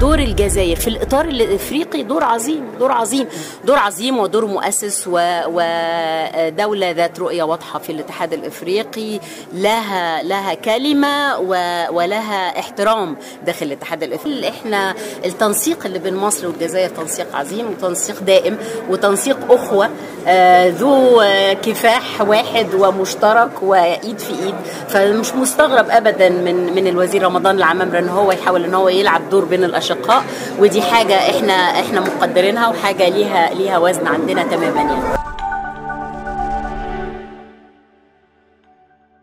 دور الجزائر في الاطار الافريقي دور عظيم دور عظيم دور عظيم ودور مؤسس ودوله ذات رؤيه واضحه في الاتحاد الافريقي لها لها كلمه ولها احترام داخل الاتحاد الافريقي احنا التنسيق اللي بين مصر والجزائر تنسيق عظيم وتنسيق دائم وتنسيق اخوه ذو كفاح واحد ومشترك وايد في ايد فمش مستغرب ابدا من من الوزير رمضان العمامره ان هو يحاول ان هو يلعب دور بين الاشقاء ودي حاجه احنا احنا مقدرينها وحاجه ليها ليها وزن عندنا تماما يعني